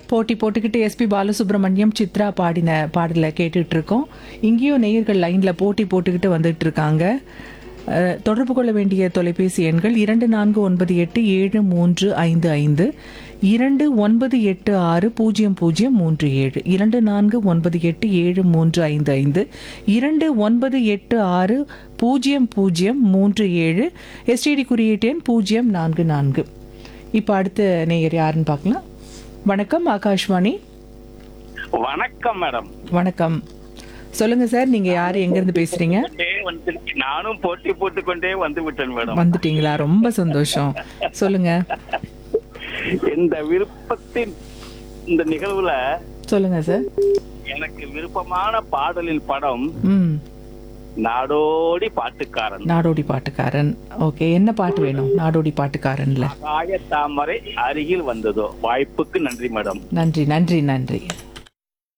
போட்டி போட்டுக்கிட்டு எஸ்பி பாலசுப்ரமணியம் சித்ரா பாடின பாடலை கேட்டுட்டு இருக்கோம் இங்கேயும் நேயர்கள் லைன்ல போட்டி போட்டுக்கிட்டு வந்துட்டு இருக்காங்க அஹ், தொடர்பு கொள்ள வேண்டிய தொலைபேசி எண்கள் இரண்டு நான்கு ஒன்பது எட்டு ஏழு மூன்று ஐந்து ஐந்து இரண்டு ஒன்பது எட்டு ஆறு பூஜ்ஜியம் பூஜ்ஜியம் மூன்று ஏழு இரண்டு நான்கு ஒன்பது எட்டு ஏழு மூன்று ஐந்து ஐந்து இரண்டு ஒன்பது எட்டு ஆறு பூஜ்ஜியம் பூஜ்ஜியம் மூன்று ஏழு எஸ்டிடி குறியீட்டு எண் பூஜ்ஜியம் நான்கு நான்கு இப்போ அடுத்த நேயர் யாருன்னு பார்க்கலாம் வணக்கம் ஆகாஷ்வாணி வணக்கம் மேடம் வணக்கம் சொல்லுங்க சார் நீங்க யாரு எங்க இருந்து பேசுறீங்க கொண்டே வந்துருச்சு. நானும் போட்டி போட்டுக்கொண்டே வந்து விட்டேன் மேடம் வந்துட்டீங்களா ரொம்ப சந்தோஷம் சொல்லுங்க இந்த விருப்பத்தின் இந்த நிகழ்வுல சொல்லுங்க சார் எனக்கு விருப்பமான பாடலின் படம் ம் நாடோடி பாட்டுக்காரன் நாடோடி பாட்டுக்காரன் ஓகே என்ன பாட்டு வேணும் நாடோடி பாட்டுக்காரன்ல ஆய தாமரை அருகில் வந்ததோ வாய்ப்புக்கு நன்றி மேடம் நன்றி நன்றி நன்றி